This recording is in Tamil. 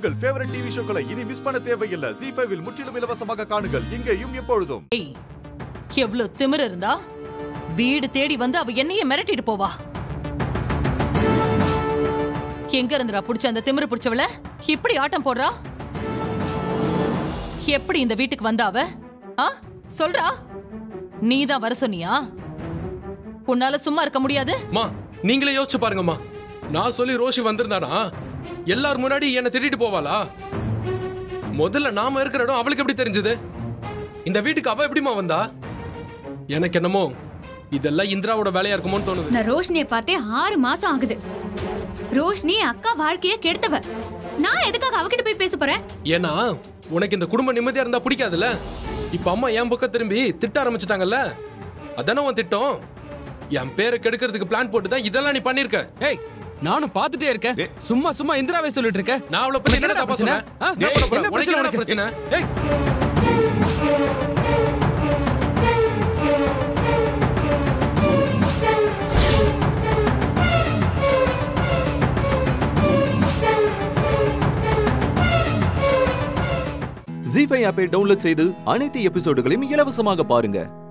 உங்கள் ஃபேவரட் டிவி ஷோக்களை இனி மிஸ் பண்ண தேவையில்லை ஜி ஃபைவில் முற்றிலும் இலவசமாக காணுங்கள் இங்கேயும் எப்பொழுதும் ஏய் எவ்வளவு திமிரு இருந்தா வீடு தேடி வந்து அவ என்னைய மிரட்டிட்டு போவா எங்க இருந்துடா புடிச்ச அந்த திமிரு புடிச்சவள இப்படி ஆட்டம் போடுறா எப்படி இந்த வீட்டுக்கு வந்தா அவ ஆ சொல்றா நீதான் வர சொன்னியா உன்னால சும்மா இருக்க முடியாது மா நீங்களே யோசிச்சு பாருங்கம்மா நான் சொல்லி ரோஷி வந்திருந்தானா எல்லார் முன்னாடி என்னை திட்டிட்டு போவாளா முதல்ல நாம இருக்கிற இடம் அவளுக்கு எப்படி தெரிஞ்சது இந்த வீட்டுக்கு அவ எப்படிமா வந்தா எனக்கு என்னமோ இதெல்லாம் இந்திராவோட வேலையா இருக்குமோன்னு தோணுது நான் ரோஷினிய பார்த்தே ஆறு மாசம் ஆகுது ரோஷினி அக்கா வாழ்க்கைய கெடுத்தவ நான் எதுக்காக அவகிட்ட போய் பேச போறேன் ஏன்னா உனக்கு இந்த குடும்ப நிம்மதியா இருந்தா பிடிக்காதுல்ல இப்ப அம்மா என் பக்கம் திரும்பி திட்ட ஆரம்பிச்சிட்டாங்கல்ல அதானே உன் திட்டம் என் பேரை கெடுக்கிறதுக்கு பிளான் போட்டு தான் இதெல்லாம் நீ பண்ணிருக்க ஏய் நானும் பார்த்துட்டே இருக்கேன் சும்மா சும்மா இந்திராவே சொல்லிட்டு இருக்க நான் அவளை பத்தி உனக்கு என்ன தப்பா பிரச்சனை? சொன்னேன் ஆ? என்ன பண்ண போற? என்ன உனக்கு பிரச்சனை என்ன உனக்கு? பிரச்சனை ஏய் ஜி ஃபைவ் ஆப்பை டவுன்லோட் செய்து அனைத்து எபிசோடுகளையும் இலவசமாக பாருங்க